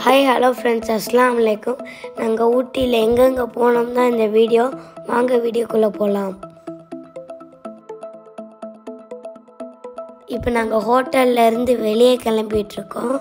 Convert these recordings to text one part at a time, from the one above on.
hi hello friends அஸ்லாம் வலைக்கும் நாங்கள் ஊட்டியில் எங்கெங்கே போனோம் தான் இந்த வீடியோ வாங்க வீடியோக்குள்ளே போகலாம் இப்போ நாங்கள் ஹோட்டல்ல இருந்து வெளியே கிளம்பிட்டு இருக்கோம்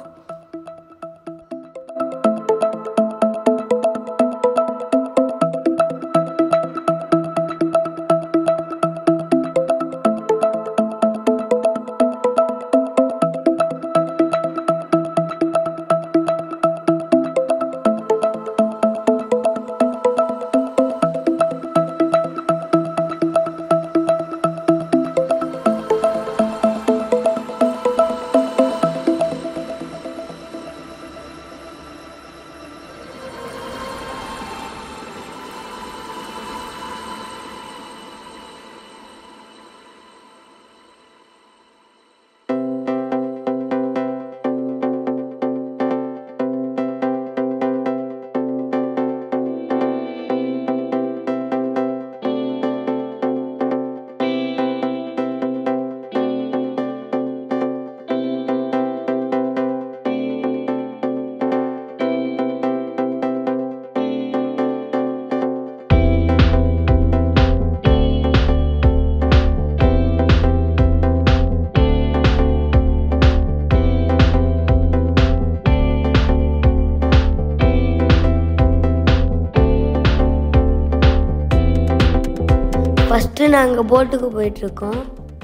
ஃபஸ்ட்டு நாங்கள் போட்டுக்கு போயிட்டுருக்கோம்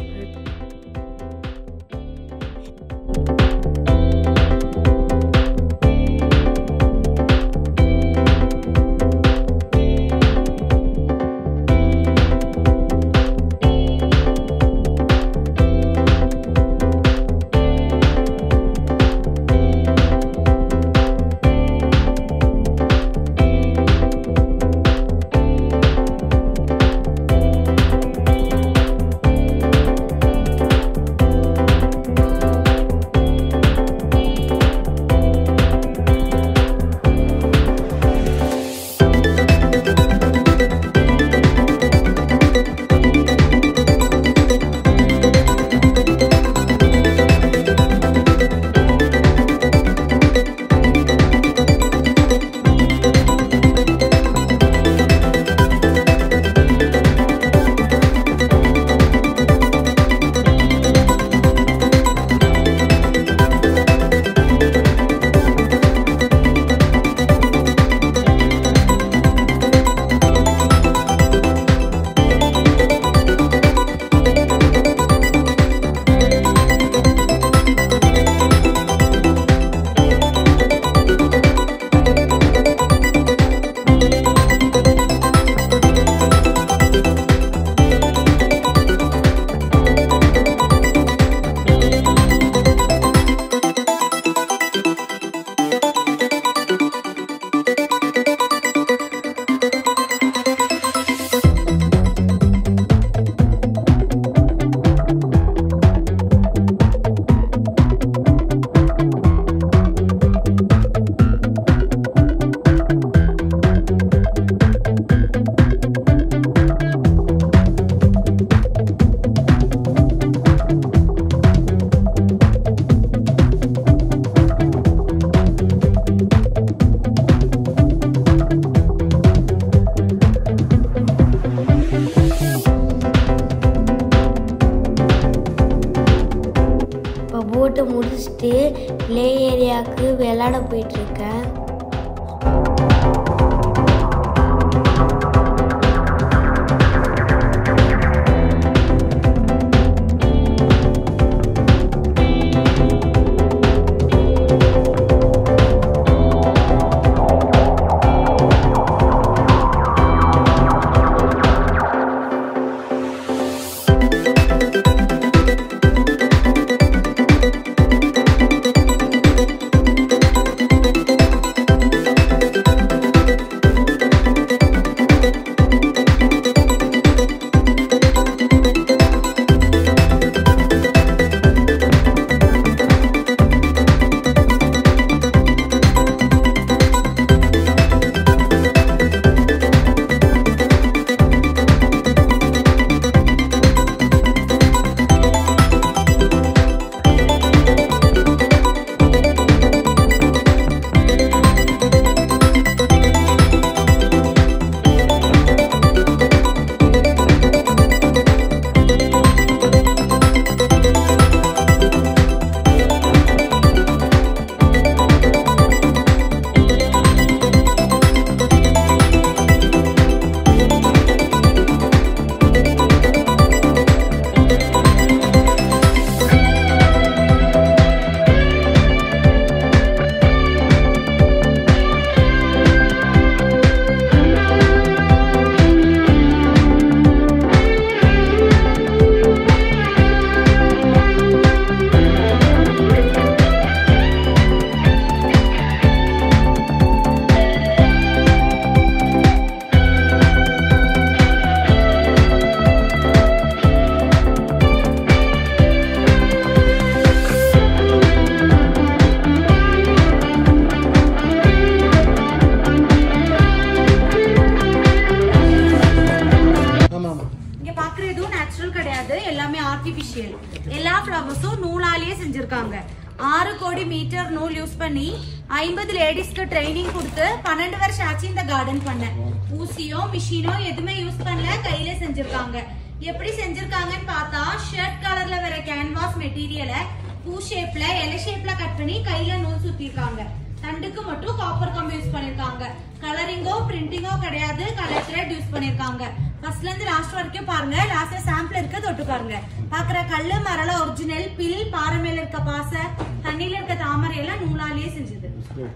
இப்போ போட்டு முடிச்சுட்டு ப்ளே ஏரியாவுக்கு விளாட போயிட்டுருக்கேன் எதுவும் நேச்சுரல் கிடையாது எல்லாமே ஆர்டிபிஷியல் எல்லா ஃப்ளவர்ஸும் நூலாலேயே செஞ்சிருக்காங்க ஆறு கோடி மீட்டர் நூல் யூஸ் பண்ணி ஐம்பது லேடிஸ்க்கு ட்ரைனிங் கொடுத்து பன்னெண்டு வருஷம் ஆச்சு இந்த கார்டன் பண்ண ஊசியோ மிஷினோ எதுவுமே யூஸ் பண்ணல கையில செஞ்சிருக்காங்க எப்படி செஞ்சிருக்காங்கன்னு பார்த்தா ஷர்ட் கலர்ல வர கேன்வாஸ் மெட்டீரியலை பூ ஷேப்ல எலை ஷேப்ல கட் பண்ணி கையில நூல் சுத்திருக்காங்க தண்டுக்கு மட்டும் காப்பர் கம்பி யூஸ் பண்ணிருக்காங்க கலரிங்கோ பிரிண்டிங்கோ கிடையாது கலர் த்ரெட் யூஸ் பண்ணிருக்காங்க ஃபர்ஸ்ட்ல இருந்து லாஸ்ட் வரைக்கும் பாருங்க லாஸ்ட்ல சாம்பிள் இருக்க தொட்டு பாருங்க பாக்குற கல்லு மரல ஒரிஜினல் பில் பாறை மேல இருக்க பாசை தண்ணியில இருக்க தாமரை எல்லாம் நூலாலேயே செஞ்சது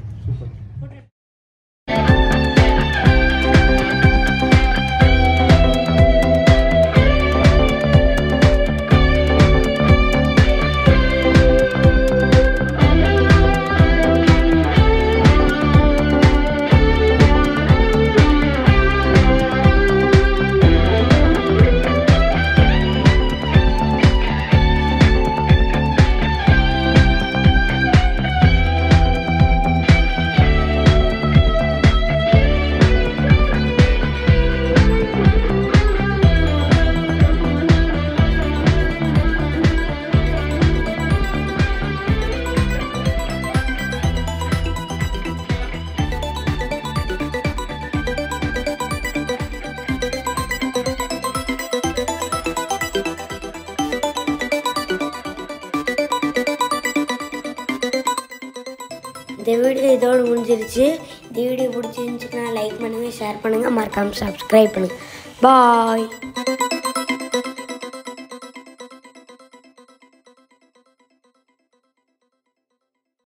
இந்த வீடியோ இதோடு முடிஞ்சிருச்சு இந்த வீடியோ பிடிச்சிருந்துச்சுன்னா லைக் பண்ணுங்கள் ஷேர் பண்ணுங்கள் மறக்காமல் சப்ஸ்கிரைப் பண்ணுங்கள் பாய்